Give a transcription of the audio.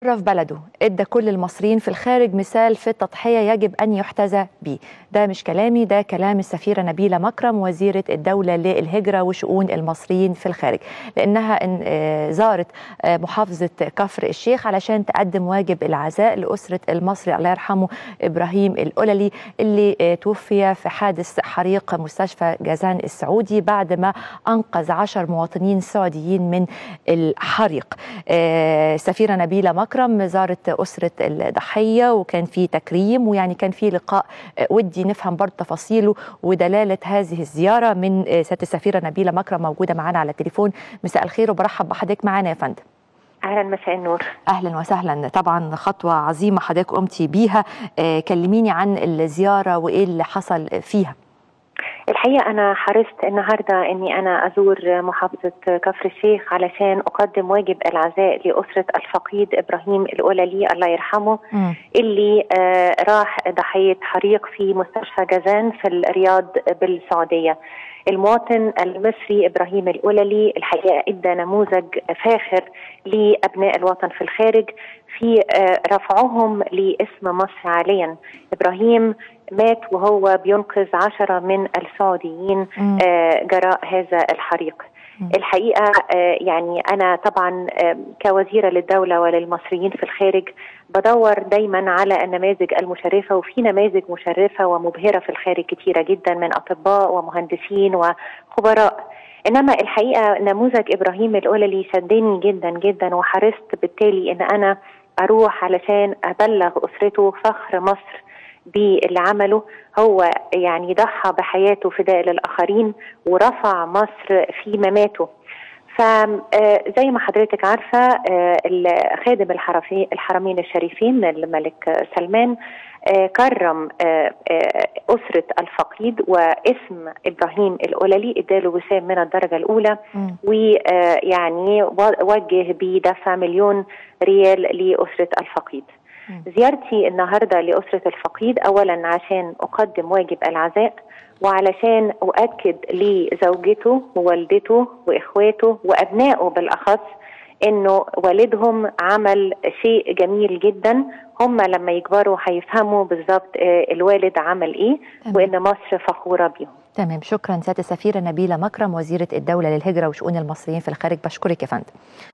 في بلده ادى كل المصريين في الخارج مثال في التضحيه يجب ان يحتذى به ده مش كلامي ده كلام السفيره نبيله مكرم وزيره الدوله للهجره وشؤون المصريين في الخارج لانها زارت محافظه كفر الشيخ علشان تقدم واجب العزاء لاسره المصري الله يرحمه ابراهيم القللي اللي توفي في حادث حريق مستشفى جازان السعودي بعد ما انقذ عشر مواطنين سعوديين من الحريق السفيره نبيله مكرم اكرم زارت اسره الضحيه وكان في تكريم ويعني كان في لقاء ودي نفهم برضه تفاصيله ودلاله هذه الزياره من سياده السفيره نبيله مكرم موجوده معانا على التليفون مساء الخير وبرحب بحضرتك معانا يا فندم اهلا مساء النور اهلا وسهلا طبعا خطوه عظيمه حضرتك قمتي بيها كلميني عن الزياره وايه اللي حصل فيها الحقيقة أنا حرصت النهاردة أني أنا أزور محافظة كفر الشيخ علشان أقدم واجب العزاء لأسرة الفقيد إبراهيم القللي الله يرحمه م. اللي آه راح ضحية حريق في مستشفى جازان في الرياض بالسعودية المواطن المصري ابراهيم القللي الحقيقه ادى نموذج فاخر لابناء الوطن في الخارج في رفعهم لاسم مصر عاليا ابراهيم مات وهو بينقذ عشرة من السعوديين جراء هذا الحريق الحقيقه يعني انا طبعا كوزيره للدوله وللمصريين في الخارج بدور دايما على النماذج المشرفه وفي نماذج مشرفه ومبهره في الخارج كتيره جدا من اطباء ومهندسين وخبراء انما الحقيقه نموذج ابراهيم القللي شدني جدا جدا وحرصت بالتالي ان انا اروح علشان ابلغ اسرته فخر مصر باللي عمله هو يعني ضحى بحياته فداء للآخرين ورفع مصر في مماته فزي ما حضرتك عارفة خادم الحرمين الشريفين الملك سلمان كرم أسرة الفقيد واسم إبراهيم القللي اداله وسام من الدرجة الأولى ويعني وجه بدفع مليون ريال لأسرة الفقيد زيارتي النهارده لاسره الفقيد اولا عشان اقدم واجب العزاء وعلشان اؤكد لزوجته ووالدته واخواته وابنائه بالاخص انه والدهم عمل شيء جميل جدا هم لما يكبروا هيفهموا بالظبط الوالد عمل ايه وان مصر فخوره بيهم تمام شكرا سياده السفيره نبيله مكرم وزيره الدوله للهجره وشؤون المصريين في الخارج بشكرك يا فندم